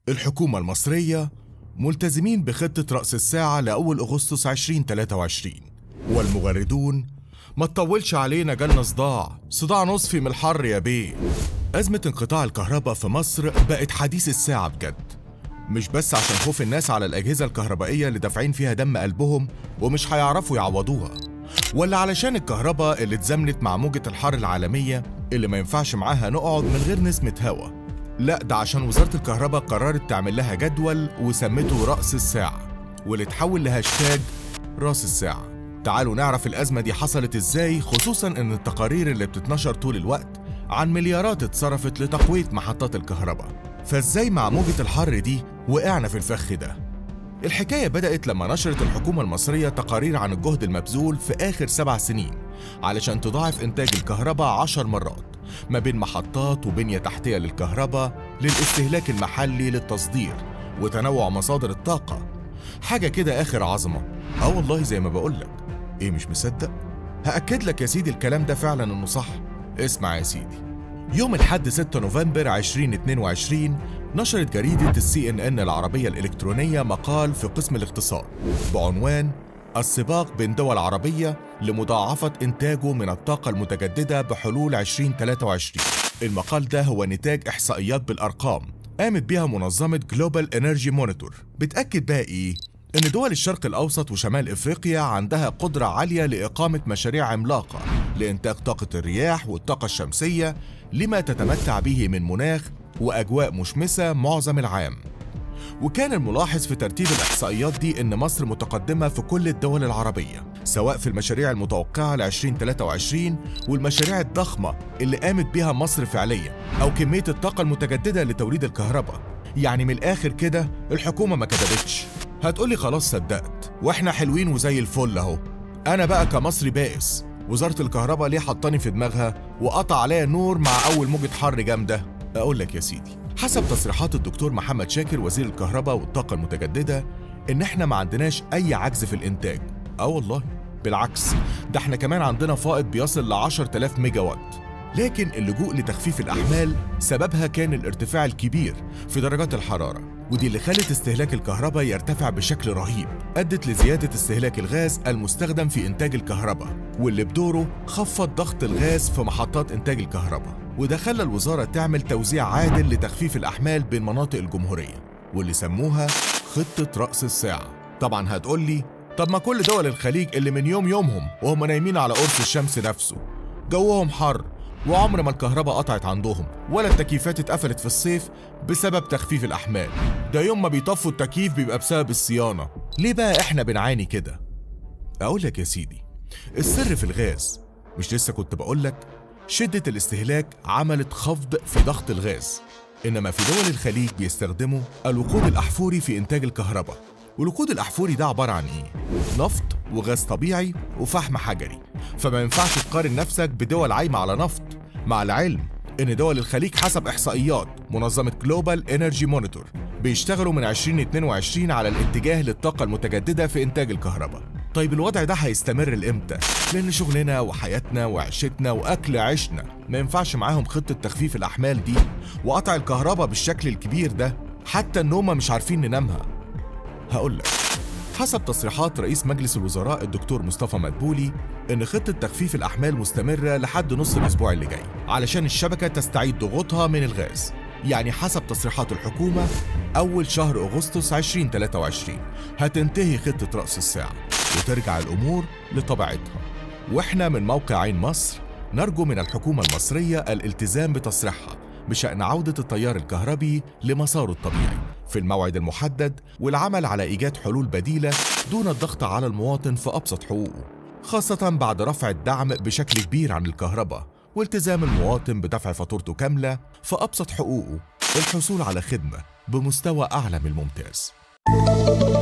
الحكومة المصرية ملتزمين بخطة رأس الساعة لأول أغسطس 2023 والمغردون ما تطولش علينا جالنا صداع صداع نصفي من الحر يا بيه أزمة انقطاع الكهرباء في مصر بقت حديث الساعة بجد مش بس عشان خوف الناس على الأجهزة الكهربائية اللي دافعين فيها دم قلبهم ومش هيعرفوا يعوضوها ولا علشان الكهرباء اللي اتزامنت مع موجة الحر العالمية اللي ما ينفعش معاها نقعد من غير نسمة هوا لا ده عشان وزارة الكهرباء قررت تعمل لها جدول وسمته رأس الساعة واللي اتحول لهاشتاج راس الساعة تعالوا نعرف الأزمة دي حصلت ازاي خصوصا ان التقارير اللي بتتنشر طول الوقت عن مليارات اتصرفت لتقوية محطات الكهرباء فازاي مع موجة الحر دي وقعنا في الفخ ده الحكاية بدأت لما نشرت الحكومة المصرية تقارير عن الجهد المبذول في آخر سبع سنين علشان تضاعف إنتاج الكهرباء عشر مرات ما بين محطات وبنية تحتية للكهرباء للاستهلاك المحلي للتصدير وتنوع مصادر الطاقة حاجة كده آخر عظمة آه والله زي ما بقولك إيه مش مصدق؟ هأكد لك يا سيدي الكلام ده فعلا إنه صح اسمع يا سيدي يوم الحد 6 نوفمبر 2022 نشرت جريدة السي ان ان العربية الإلكترونية مقال في قسم الاقتصاد بعنوان السباق بين دول عربية لمضاعفة إنتاجه من الطاقة المتجددة بحلول 2023 المقال ده هو نتاج إحصائيات بالأرقام قامت بها منظمة جلوبال انرجي مونيتور بتأكد بقى إيه؟ إن دول الشرق الأوسط وشمال إفريقيا عندها قدرة عالية لإقامة مشاريع عملاقة لإنتاج طاقة الرياح والطاقة الشمسية لما تتمتع به من مناخ وأجواء مشمسة معظم العام وكان الملاحظ في ترتيب الإحصائيات دي إن مصر متقدمة في كل الدول العربية سواء في المشاريع المتوقعة ل 2023 والمشاريع الضخمة اللي قامت بها مصر فعليا أو كمية الطاقة المتجددة لتوليد الكهرباء يعني من الآخر كده الحكومة ما كذبتش هتقولي خلاص صدقت واحنا حلوين وزي الفل اهو انا بقى كمصري بائس وزارة الكهرباء ليه حطاني في دماغها وقطع عليا نور مع أول موجة حر جامدة؟ أقول لك يا سيدي حسب تصريحات الدكتور محمد شاكر وزير الكهرباء والطاقة المتجددة إن إحنا ما عندناش أي عجز في الإنتاج آه والله بالعكس ده إحنا كمان عندنا فائض بيصل ل 10000 ميجا وات لكن اللجوء لتخفيف الأحمال سببها كان الارتفاع الكبير في درجات الحرارة ودي اللي خلت استهلاك الكهرباء يرتفع بشكل رهيب أدت لزيادة استهلاك الغاز المستخدم في إنتاج الكهرباء واللي بدوره خفض ضغط الغاز في محطات إنتاج الكهرباء وده خلى الوزارة تعمل توزيع عادل لتخفيف الأحمال بين مناطق الجمهورية واللي سموها خطة رأس الساعة طبعا هتقولي طب ما كل دول الخليج اللي من يوم يومهم وهم نايمين على قرص الشمس نفسه جوهم حر وعمر ما الكهرباء قطعت عندهم ولا التكييفات اتقفلت في الصيف بسبب تخفيف الأحمال ده يوم ما بيطفوا التكييف بيبقى بسبب الصيانة ليه بقى احنا بنعاني كده؟ أقول لك يا سيدي السر في الغاز مش لسه كنت بقول لك شدة الاستهلاك عملت خفض في ضغط الغاز إنما في دول الخليج بيستخدموا الوقود الأحفوري في إنتاج الكهرباء والوقود الأحفوري ده عبارة عن إيه؟ نفط وغاز طبيعي وفحم حجري فما ينفعش تقارن نفسك بدول عايمة على نفط مع العلم إن دول الخليج حسب إحصائيات منظمة جلوبال انرجي مونيتور بيشتغلوا من 2022 على الاتجاه للطاقة المتجددة في إنتاج الكهرباء طيب الوضع ده هيستمر لإمتى؟ لأن شغلنا وحياتنا وعيشتنا وأكل عيشنا ما ينفعش معاهم خطة تخفيف الأحمال دي وقطع الكهرباء بالشكل الكبير ده حتى النومة مش عارفين ننامها هقول لك حسب تصريحات رئيس مجلس الوزراء الدكتور مصطفى مدبولي إن خطة تخفيف الأحمال مستمرة لحد نص الأسبوع اللي جاي علشان الشبكة تستعيد ضغوطها من الغاز يعني حسب تصريحات الحكومة أول شهر أغسطس 2023 هتنتهي خطة رأس الساعة وترجع الأمور لطبيعتها وإحنا من موقع عين مصر نرجو من الحكومة المصرية الالتزام بتصريحها بشأن عودة التيار الكهربي لمساره الطبيعي في الموعد المحدد والعمل على إيجاد حلول بديلة دون الضغط على المواطن في أبسط حقوقه خاصة بعد رفع الدعم بشكل كبير عن الكهرباء والتزام المواطن بدفع فاتورته كاملة في أبسط حقوقه الحصول على خدمة بمستوى أعلى من الممتاز